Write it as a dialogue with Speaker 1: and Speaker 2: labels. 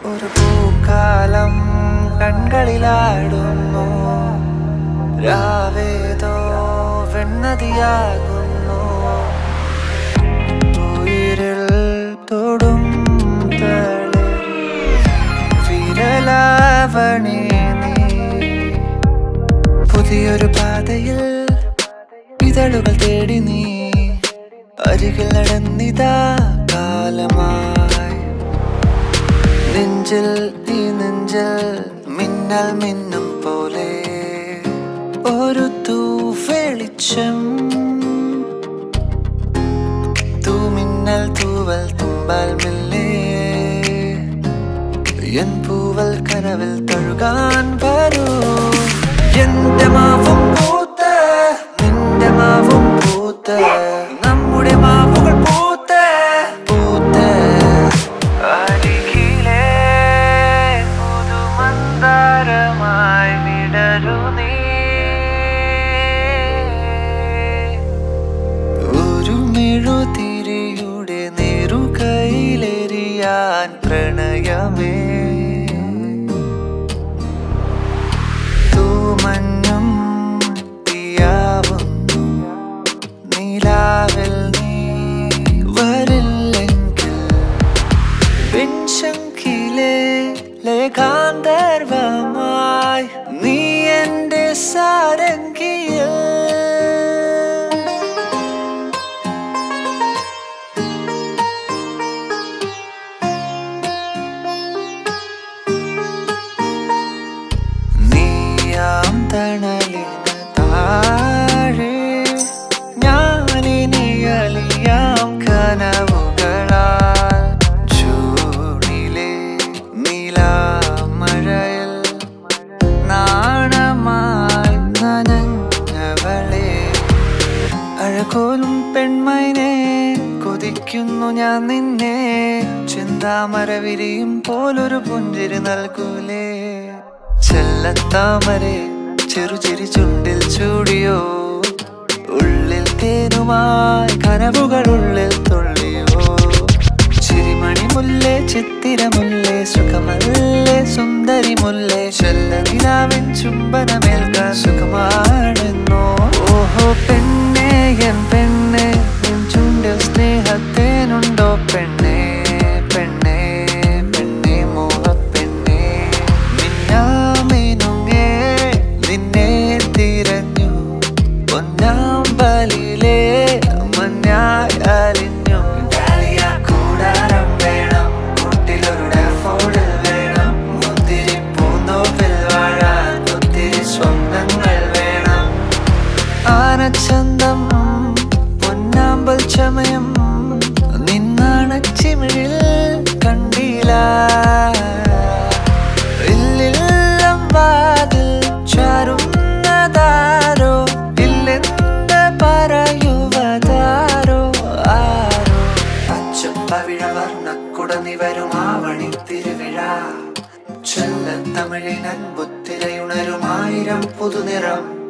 Speaker 1: ഒരു പൂക്കാലം കൺകളിലാടുന്നു രാവേതോ വെണ്ണതിയാകുന്നു ഉയിരിൽ തൊടും തളിർ വിരലാവണി നീ പുതിയൊരു പാതയിൽ ഇതളുകൾ തേടി നീ അരികിൽ നടന്നിതാ കാലമായി നെഞ്ചിൽ ഈ നെഞ്ചിൽ മിന്നൽ മിന്നും പോലെ ഒരു തൂ വെളിച്ചം തൂമിന്നൽ തൂവൽ തുമ്പാൽ മെല്ലെ എൻ പൂവൽ കനവിൽ തഴുകാൻ വരൂ എന്റെ മാവും പൂത്ത് നിന്റെ മാവും പൂത്ത് നമ്മുടെ മാവുകൾ പൂത്ത് പൂത്ത് അരികിലെ പുതുമന്ദാരമായി വിടരു നീ ഒരു മെഴുതിരിയുടെ നെറുകയിലെറിയാൻ പ്രണയമേ തൂമഞ്ഞും തീയാവുന്നു നിലാവിൽ നീ വരില്ലെങ്കിൽ പിൻശങ്കിലെ ലേഖാന്തർവമായി നീ എന്റെ സാരംഗിയിൽ നീയാം തണലിന് താഴെ ഞാനിനി അലിയാം കനവുകളാൽ ജൂണിലെ നിലാമഴയിൽ നാണമായി നനഞ്ഞവളെ അഴകോലും പെൺമൈനെ കൊതിക്കുന്നു ഞാൻ നിന്നെ ചിന്താമര വിരിയും പോലൊരു പുഞ്ചിരി നൽകൂലേ ചെല്ലത്താമരെ ചെറുചിരി ചുണ്ടിൽ ചൂടിയോ ഉള്ളിൽ തേനുമായി കനവുകൾ ഉള്ളിൽ തുള്ളിയോ ചിരിമണി മുല്ലേ ചിത്തിരമുല്ലേ സുഖമല്ലേ സുന്ദരി മുല്ലേ ചെല്ല നിലാവിൻ ചുംബനമേൽക്കാൻ സുഖമാണെന്നോ ഓഹോ പെണ്ണേ എൻ പെണ്ണേ നിൻ ചുണ്ടിൽ സ്നേഹത്തേനുണ്ടോ പെണ്ണേ പെണ്ണേ പെണ്ണേ മോഹപ്പെണ്ണേ മിന്നാമിനുങ്ങേ നിന്നെ തിരഞ്ഞു പൊന്നാമ്പലിലെ മഞ്ഞായി അലിഞ്ഞു ഡാലിയ കൂടാരം വേണം കൂട്ടിലൊരു ഡാഫോഡിൽ വേണം മുന്തിരി പൂന്തോപ്പിൽ വാഴാൻ ഒത്തിരി സ്വപ്നങ്ങൾ വേണം ആനച്ചന്തം പൊന്നാമ്പൽ ചമയം നിന്നാണച്ചിമിഴിൽ കണ്ടില്ല ഇല്ലില്ലം വാതിൽ ചാരുന്നതാരോ ഇല്ലെന്ന് പറയുവതാരോ ആരോ പച്ചപ്പവിഴ വർണ്ണക്കുട നിവരും ആവണി തിരുവിഴ ചൊല്ല തമിഴിനൻ ബുത്തിരയുണരും ആയിരം പുതുനിറം